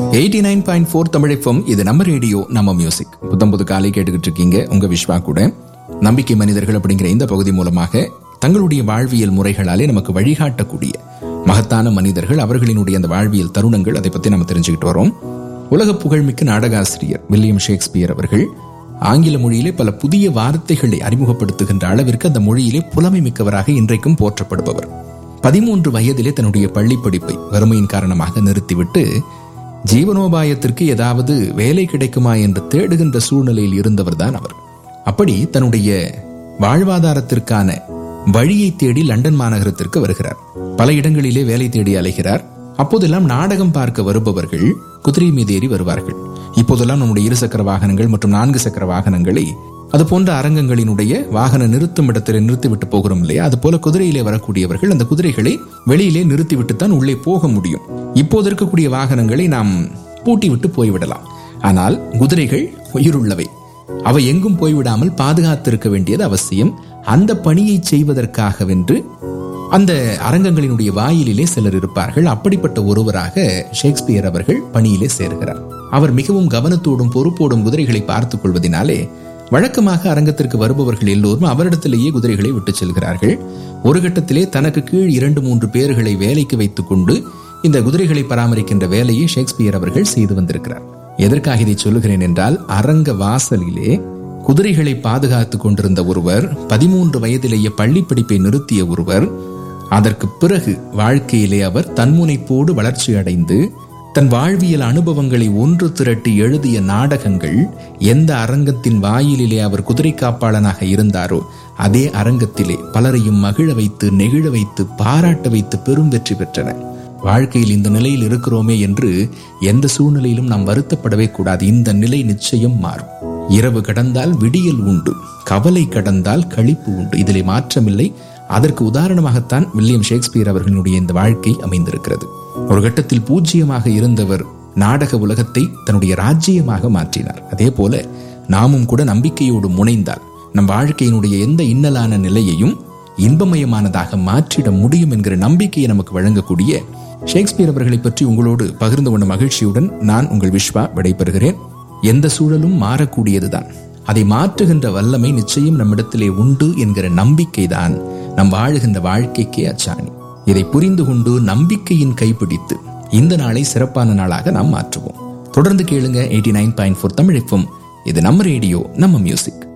eighty nine point four தமிழப்பம் இது நம்ம ரேடியோ நம்ம மியூசிக் புத்தம் புது காலை கேட்டுக்கிட்டு இருக்கீங்க உங்க விஸ்வா கூட நம்பிக்கை மனிதர்கள் அப்படிங்கிற இந்த பகுதி மூலமாக தங்களுடைய வாழ்வியல் முறைகளாலே நமக்கு வழிகாட்டக்கூடிய மகத்தான மனிதர்கள் அவர்களினுடைய அந்த வாழ்வியல் தருணங்கள் அதை பத்தி நம்ம தெரிஞ்சுக்கிட்டு வரோம் உலக புகழ்மிக்க நாடகாசிரியர் வில்லியம் ஷேக்ஸ்பியர் அவர்கள் ஆங்கில மொழியிலே பல புதிய வார்த்தைகளை அறிமுகப்படுத்துகின்ற அளவிற்கு அந்த மொழியிலே புலமை மிக்கவராக இன்றைக்கும் போற்றப்படுபவர் பதிமூன்று வயதிலே தன்னுடைய பள்ளி படிப்பை வறுமையின் காரணமாக நிறுத்திவிட்டு ஜீவனோபாயத்திற்கு ஏதாவது வேலை கிடைக்குமா என்று தேடுகின்ற சூழ்நிலையில் இருந்தவர் தான் அவர் அப்படி தன்னுடைய வாழ்வாதாரத்திற்கான வழியை தேடி லண்டன் மாநகரத்திற்கு வருகிறார் பல இடங்களிலே வேலை தேடி அலைகிறார் அப்போதெல்லாம் நாடகம் பார்க்க வருபவர்கள் குதிரை மீது ஏறி வருவார்கள் இப்போதெல்லாம் நம்முடைய இருசக்கர வாகனங்கள் மற்றும் நான்கு சக்கர வாகனங்களை அது போன்ற அரங்கங்களினுடைய வாகன நிறுத்தும் இடத்தில் நிறுத்திவிட்டு போகிறோம் இல்லையா அது போல குதிரையிலே வரக்கூடியவர்கள் அந்த குதிரைகளை வெளியிலே நிறுத்திவிட்டுத்தான் உள்ளே போக முடியும் இப்போது இருக்கக்கூடிய வாகனங்களை நாம் பூட்டி விட்டு போய்விடலாம் ஆனால் குதிரைகள் உயிருள்ளவை அவை எங்கும் போய்விடாமல் பாதுகாத்திருக்க வேண்டியது அவசியம் அந்த பணியை செய்வதற்காகவென்று அந்த அரங்கங்களினுடைய வாயிலிலே சிலர் இருப்பார்கள் அப்படிப்பட்ட ஒருவராக ஷேக்ஸ்பியர் அவர்கள் பணியிலே சேர்கிறார் அவர் மிகவும் கவனத்தோடும் பொறுப்போடும் குதிரைகளை பார்த்துக் கொள்வதனாலே வழக்கமாக அரங்கத்திற்கு வருபவர்கள் எல்லோரும் அவரிடத்திலேயே குதிரைகளை விட்டுச் செல்கிறார்கள் ஒரு கட்டத்திலே தனக்கு கீழ் இரண்டு மூன்று பேர்களை வேலைக்கு வைத்துக் கொண்டு இந்த குதிரைகளை பராமரிக்கின்ற வேலையை ஷேக்ஸ்பியர் அவர்கள் செய்து வந்திருக்கிறார் எதற்காக இதை சொல்லுகிறேன் என்றால் அரங்க வாசலிலே குதிரைகளை பாதுகாத்துக் கொண்டிருந்த ஒருவர் பதிமூன்று வயதிலேயே பள்ளி படிப்பை நிறுத்திய ஒருவர் அதற்கு பிறகு வாழ்க்கையிலே அவர் தன்முனைப்போடு வளர்ச்சி அடைந்து தன் வாழ்வியல் அனுபவங்களை ஒன்று திரட்டி எழுதிய நாடகங்கள் எந்த அரங்கத்தின் வாயிலிலே அவர் குதிரை காப்பாளனாக இருந்தாரோ அதே அரங்கத்திலே பலரையும் மகிழ வைத்து நெகிழ வைத்து பாராட்ட வைத்து பெரும் வெற்றி பெற்றன வாழ்க்கையில் இந்த நிலையில் இருக்கிறோமே என்று எந்த சூழ்நிலையிலும் நாம் வருத்தப்படவே கூடாது இந்த நிலை நிச்சயம் மாறும் இரவு கடந்தால் விடியல் உண்டு கவலை கடந்தால் கழிப்பு உண்டு இதிலே மாற்றமில்லை அதற்கு உதாரணமாகத்தான் வில்லியம் ஷேக்ஸ்பியர் அவர்களுடைய இந்த வாழ்க்கை அமைந்திருக்கிறது ஒரு கட்டத்தில் பூஜ்ஜியமாக இருந்தவர் நாடக உலகத்தை தன்னுடைய ராஜ்யமாக மாற்றினார் அதே போல நாமும் கூட நம்பிக்கையோடு முனைந்தால் நம் வாழ்க்கையினுடைய எந்த இன்னலான நிலையையும் இன்பமயமானதாக மாற்றிட முடியும் என்கிற நம்பிக்கையை நமக்கு வழங்கக்கூடிய ஷேக்ஸ்பியர் அவர்களை பற்றி உங்களோடு பகிர்ந்து கொண்ட மகிழ்ச்சியுடன் நான் உங்கள் விஸ்வா விடைபெறுகிறேன் எந்த சூழலும் மாறக்கூடியதுதான் அதை மாற்றுகின்ற வல்லமை நிச்சயம் நம்மிடத்திலே உண்டு என்கிற நம்பிக்கைதான் நம் வாழுகின்ற வாழ்க்கைக்கே அச்சாணி இதை புரிந்து கொண்டு நம்பிக்கையின் கைப்பிடித்து இந்த நாளை சிறப்பான நாளாக நாம் மாற்றுவோம் தொடர்ந்து கேளுங்க eighty nine point four Tamil இது நம்ம ரேடியோ நம்ம மியூசிக்